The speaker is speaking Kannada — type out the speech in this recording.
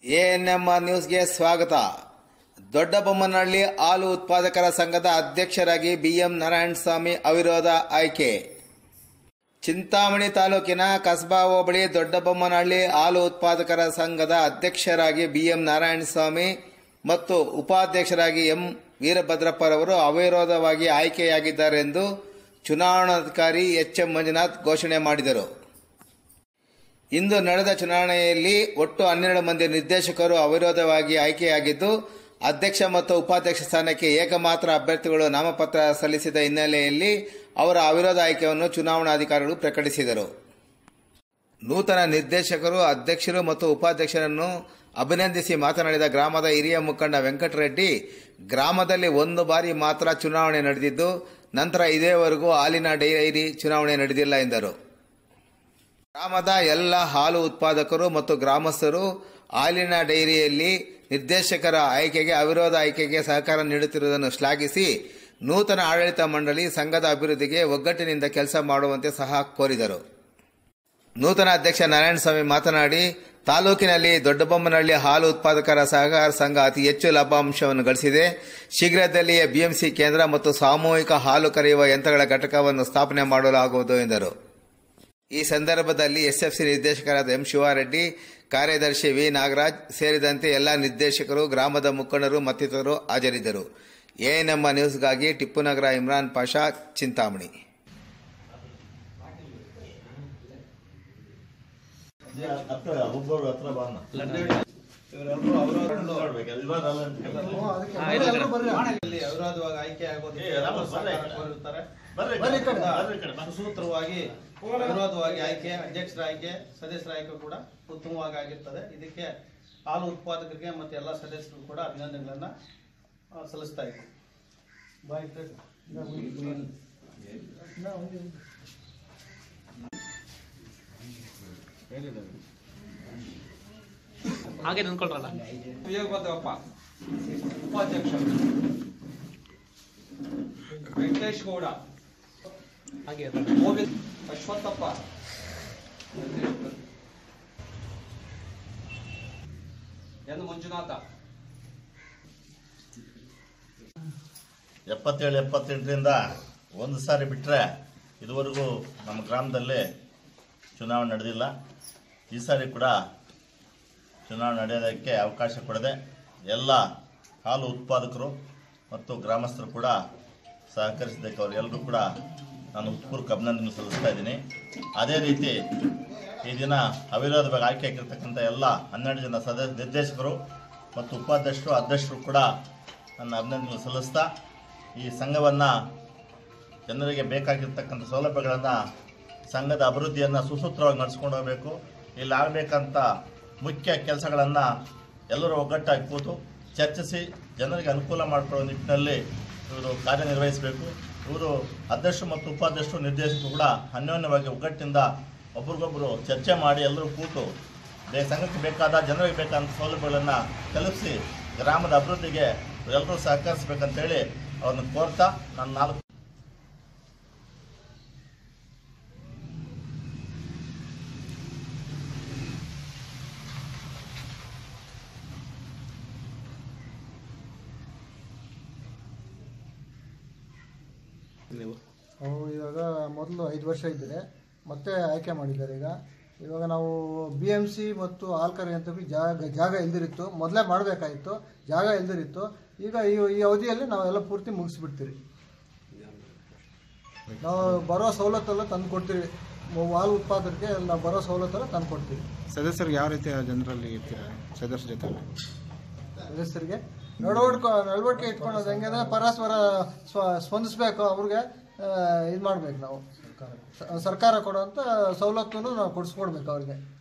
ಎಎನ್ಎಂಆರ್ ನ್ಯೂಸ್ಗೆ ಸ್ವಾಗತ ದೊಡ್ಡಬೊಮ್ಮನಹಳ್ಳಿ ಹಾಲು ಉತ್ಪಾದಕರ ಸಂಘದ ಅಧ್ಯಕ್ಷರಾಗಿ ಬಿಎಂ ನಾರಾಯಣಸ್ವಾಮಿ ಅವಿರೋಧ ಆಯ್ಕೆ ಚಿಂತಾಮಣಿ ತಾಲೂಕಿನ ಕಸ್ಬಾ ಹೋಬಳಿ ದೊಡ್ಡಬೊಮ್ಮನಹಳ್ಳಿ ಹಾಲು ಉತ್ಪಾದಕರ ಸಂಘದ ಅಧ್ಯಕ್ಷರಾಗಿ ಬಿಎಂ ನಾರಾಯಣಸ್ವಾಮಿ ಮತ್ತು ಉಪಾಧ್ಯಕ್ಷರಾಗಿ ಎಂ ವೀರಭದ್ರಪ್ಪರವರು ಅವಿರೋಧವಾಗಿ ಆಯ್ಕೆಯಾಗಿದ್ದಾರೆಂದು ಚುನಾವಣಾಧಿಕಾರಿ ಎಚ್ ಎಂ ಮಂಜುನಾಥ್ ಘೋಷಣೆ ಮಾಡಿದರು ಇಂದು ನಡೆದ ಚುನಾವಣೆಯಲ್ಲಿ ಒಟ್ಟು ಹನ್ನೆರಡು ಮಂದಿ ನಿರ್ದೇಶಕರು ಅವಿರೋಧವಾಗಿ ಆಯ್ಕೆಯಾಗಿದ್ದು ಅಧ್ಯಕ್ಷ ಮತ್ತು ಉಪಾಧ್ಯಕ್ಷ ಸ್ಥಾನಕ್ಕೆ ಏಕಮಾತ್ರ ಅಭ್ಯರ್ಥಿಗಳು ನಾಮಪತ್ರ ಸಲ್ಲಿಸಿದ ಹಿನ್ನೆಲೆಯಲ್ಲಿ ಅವರ ಅವಿರೋಧ ಆಯ್ಕೆಯನ್ನು ಚುನಾವಣಾಧಿಕಾರಿಗಳು ಪ್ರಕಟಿಸಿದರು ನೂತನ ನಿರ್ದೇಶಕರು ಅಧ್ಯಕ್ಷರು ಮತ್ತು ಉಪಾಧ್ಯಕ್ಷರನ್ನು ಅಭಿನಂದಿಸಿ ಮಾತನಾಡಿದ ಗ್ರಾಮದ ಹಿರಿಯ ಮುಖಂಡ ವೆಂಕಟರೆಡ್ಡಿ ಗ್ರಾಮದಲ್ಲಿ ಒಂದು ಬಾರಿ ಮಾತ್ರ ಚುನಾವಣೆ ನಡೆದಿದ್ದು ನಂತರ ಇದೇವರೆಗೂ ಹಾಲಿನ ಡೈರಿ ಚುನಾವಣೆ ನಡೆದಿಲ್ಲ ಎಂದರು ಗ್ರಾಮದ ಎಲ್ಲ ಹಾಲು ಉತ್ಪಾದಕರು ಮತ್ತು ಗ್ರಾಮಸ್ಥರು ಹಾಲಿನ ಡೈರಿಯಲ್ಲಿ ನಿರ್ದೇಶಕರ ಆಯ್ಕೆಗೆ ಅವಿರೋಧ ಆಯ್ಕೆಗೆ ಸಹಕಾರ ನೀಡುತ್ತಿರುವುದನ್ನು ಶ್ಲಾಘಿಸಿ ನೂತನ ಆಡಳಿತ ಮಂಡಳಿ ಸಂಘದ ಅಭಿವೃದ್ಧಿಗೆ ಒಗ್ಗಟ್ಟಿನಿಂದ ಕೆಲಸ ಮಾಡುವಂತೆ ಸಹ ಕೋರಿದರು ನೂತನ ಅಧ್ಯಕ್ಷ ನಾರಾಯಣಸ್ವಾಮಿ ಮಾತನಾಡಿ ತಾಲೂಕಿನಲ್ಲಿ ದೊಡ್ಡಬೊಮ್ಮನಹಳ್ಳಿ ಹಾಲು ಉತ್ಪಾದಕರ ಸಹಕಾರ ಸಂಘ ಅತಿ ಹೆಚ್ಚು ಲಾಭಾಂಶವನ್ನು ಗಳಿಸಿದೆ ಶೀಘ್ರದಲ್ಲಿಯೇ ಬಿಎಂಸಿ ಕೇಂದ್ರ ಮತ್ತು ಸಾಮೂಹಿಕ ಹಾಲು ಕರೆಯುವ ಯಂತ್ರಗಳ ಘಟಕವನ್ನು ಸ್ಥಾಪನೆ ಮಾಡಲಾಗುವುದು ಎಂದರು ಈ ಸಂದರ್ಭದಲ್ಲಿ ಎಸ್ಎಫ್ಸಿ ನಿರ್ದೇಶಕರಾದ ಎಂ ಶಿವಾರೆಡ್ಡಿ ಕಾರ್ಯದರ್ಶಿ ವಿ ನಾಗರಾಜ್ ಸೇರಿದಂತೆ ಎಲ್ಲ ನಿರ್ದೇಶಕರು ಗ್ರಾಮದ ಮುಖಂಡರು ಮತ್ತಿತರರು ಹಾಜರಿದ್ದರು ಎಎನ್ಎಂಬ ನ್ಯೂಸ್ಗಾಗಿ ಟಿಪ್ಪುನಗರ ಇಮ್ರಾನ್ ಪಾಷಾ ಚಿಂತಾಮಣಿ ಹತ್ರ ಒಬ್ಬರು ಹತ್ರ ಬಾನ ಇಲ್ಲಿ ಅವಿರೋಧವಾಗಿ ಆಯ್ಕೆ ಆಗೋದಕ್ಕೆ ಏ, ರಾಮ, ಬರ್ರಿ. ಸಹಕಾರ ಕೋರಿರುತ್ತಾರೆ ಬರ್ರಿ ಬರ್ರಿ ಕಡೆ, ಕಡೆ. ಬರ್ರಿ ಕಡೆ, ಬರ್ರಿ. ಸುಸೂತ್ರವಾಗಿ ಅವಿರೋಧವಾಗಿ ಆಯ್ಕೆ ಅಧ್ಯಕ್ಷರ ಆಯ್ಕೆ ಸದಸ್ಯರ ಆಯ್ಕೆ ಕೂಡ ಉತ್ತಮವಾಗಿ ಆಗಿರ್ತದೆ ಇದಕ್ಕೆ ಹಾಲು ಉತ್ಪಾದಕರಿಗೆ ಮತ್ತು ಎಲ್ಲ ಸದಸ್ಯರು ಕೂಡ ಅಭಿನಂದನೆಗಳನ್ನ ಆ, ಸಲ್ಲಿಸ್ತಾ ಇದ್ದೀವಿ ಬಾಯ್ ಹಾಗೆ ನಿಂತ್ಕೊಳ್ರಲ್ಲ ವಿಜಯಭದ್ರಪ್ಪ ಉಪಾಧ್ಯಕ್ಷರು ವೆಂಕಟೇಶ್ ಗೌಡ ಹಾಗೆ ಗೋವಿಂದ್ ಅಶ್ವತ್ಥಪ್ಪ ಎನ್ ಮಂಜುನಾಥ ಎಪ್ಪತ್ತೇಳು ಎಪ್ಪತ್ತೆಂಟರಿಂದ ಒಂದು ಸಾರಿ ಬಿಟ್ಟರೆ ಇದುವರೆಗೂ ನಮ್ಮ ಗ್ರಾಮದಲ್ಲಿ ಚುನಾವಣೆ ನಡೆದಿಲ್ಲ ಈ ಸಾರಿ ಕೂಡ ಚುನಾವಣೆ ನಡೆಯೋದಕ್ಕೆ ಅವಕಾಶ ಕೊಡದೆ ಎಲ್ಲ ಹಾಲು ಉತ್ಪಾದಕರು ಮತ್ತು ಗ್ರಾಮಸ್ಥರು ಕೂಡ ಸಹಕರಿಸಿದ್ದಕ್ಕೆ ಅವರೆಲ್ಲರೂ ಕೂಡ ನಾನು ಉತ್ಪೂರ್ವಕ ಅಭಿನಂದನೆ ಸಲ್ಲಿಸ್ತಾ ಇದ್ದೀನಿ ಅದೇ ರೀತಿ ಈ ದಿನ ಅವಿರೋಧವಾಗಿ ಆಯ್ಕೆ ಆಗಿರ್ತಕ್ಕಂಥ ಎಲ್ಲ ಹನ್ನೆರಡು ಜನ ಸದಸ್ಯ ನಿರ್ದೇಶಕರು ಮತ್ತು ಉಪಾಧ್ಯಕ್ಷರು ಅಧ್ಯಕ್ಷರು ಕೂಡ ನನ್ನ ಅಭಿನಂದನೆ ಸಲ್ಲಿಸ್ತಾ ಈ ಸಂಘವನ್ನು ಜನರಿಗೆ ಬೇಕಾಗಿರ್ತಕ್ಕಂಥ ಸೌಲಭ್ಯಗಳನ್ನು ಸಂಘದ ಅಭಿವೃದ್ಧಿಯನ್ನು ಸುಸೂತ್ರವಾಗಿ ನಡೆಸ್ಕೊಂಡು ಹೋಗಬೇಕು ಇಲ್ಲಿ ಆಗಬೇಕಂತ ಮುಖ್ಯ ಕೆಲಸಗಳನ್ನು ಎಲ್ಲರೂ ಒಗ್ಗಟ್ಟಾಗಿ ಕೂತು ಚರ್ಚಿಸಿ ಜನರಿಗೆ ಅನುಕೂಲ ಮಾಡಿಕೊಳ್ಳೋ ನಿಟ್ಟಿನಲ್ಲಿ ಇವರು ಕಾರ್ಯನಿರ್ವಹಿಸಬೇಕು ಇವರು ಅಧ್ಯಕ್ಷರು ಮತ್ತು ಉಪಾಧ್ಯಕ್ಷರು ನಿರ್ದೇಶಕರು ಕೂಡ ಅನ್ಯೋನ್ಯವಾಗಿ ಒಗ್ಗಟ್ಟಿನಿಂದ ಒಬ್ರಿಗೊಬ್ಬರು ಚರ್ಚೆ ಮಾಡಿ ಎಲ್ಲರೂ ಕೂತು ದೇ ಸಂಘಕ್ಕೆ ಬೇಕಾದ ಜನರಿಗೆ ಬೇಕಾದ ಸೌಲಭ್ಯಗಳನ್ನು ತಲುಪಿಸಿ ಗ್ರಾಮದ ಅಭಿವೃದ್ಧಿಗೆ ಎಲ್ಲರೂ ಸಹಕರಿಸಬೇಕಂತೇಳಿ ಅವ್ರನ್ನ ಕೋರ್ತಾ ನಾನು ನಾಲ್ಕು ನೀವು ಅವರು ಇವಾಗ ಮೊದಲು ಐದು ವರ್ಷ ಇದ್ದರೆ ಮತ್ತೆ ಆಯ್ಕೆ ಮಾಡಿದ್ದಾರೆ ಈಗ ಇವಾಗ ನಾವು ಬಿ ಎಮ್ ಸಿ ಮತ್ತು ಆಲ್ಕರಿ ಅಂತ ಬಿ ಜಾಗ ಜಾಗ ಇಲ್ದಿರಿತ್ತು ಮೊದಲೇ ಮಾಡಬೇಕಾಗಿತ್ತು ಜಾಗ ಇಲ್ದಿರಿತ್ತು ಈಗ ಈ ಈ ಅವಧಿಯಲ್ಲಿ ನಾವೆಲ್ಲ ಪೂರ್ತಿ ಮುಗಿಸ್ಬಿಡ್ತೀವಿ ನಾವು ಬರೋ ಸವಲತ್ತೆಲ್ಲ ತಂದು ಕೊಡ್ತೀವಿ ಮೊ- ಹಾಲು ಉತ್ಪಾದಕರಿಗೆ ನಾವು ಬರೋ ಸವಲತ್ತೆಲ್ಲ ತಂದು ಕೊಡ್ತೀವಿ ಸದಸ್ಯರಿಗೆ ಯಾವ ರೀತಿಯ ಜನರಲ್ಲಿ ಇರ್ತೀರಾ ಸದಸ್ಯರ ಜೊತೆ ಸದಸ್ಯರಿಗೆ ನಡವಳಿಕೆ ನಡವಳಿಕೆ ಇಟ್ಕೊಳ್ಳೋದು ಹೆಂಗೆ ಅಂದರೆ ಪರಸ್ಪರ ಸ್ವ ಸ್ಪಂದಿಸ್ಬೇಕು ಅವ್ರಿಗೆ ಇದು ಮಾಡ್ಬೇಕು ನಾವು ಸ- ಸರ್ಕಾರ ಕೊಡುವಂಥ ಸವಲತ್ತನ್ನು ನಾವು ಕೊಡಿಸ್ಕೊಡ್ಬೇಕು ಅವ್ರಿಗೆ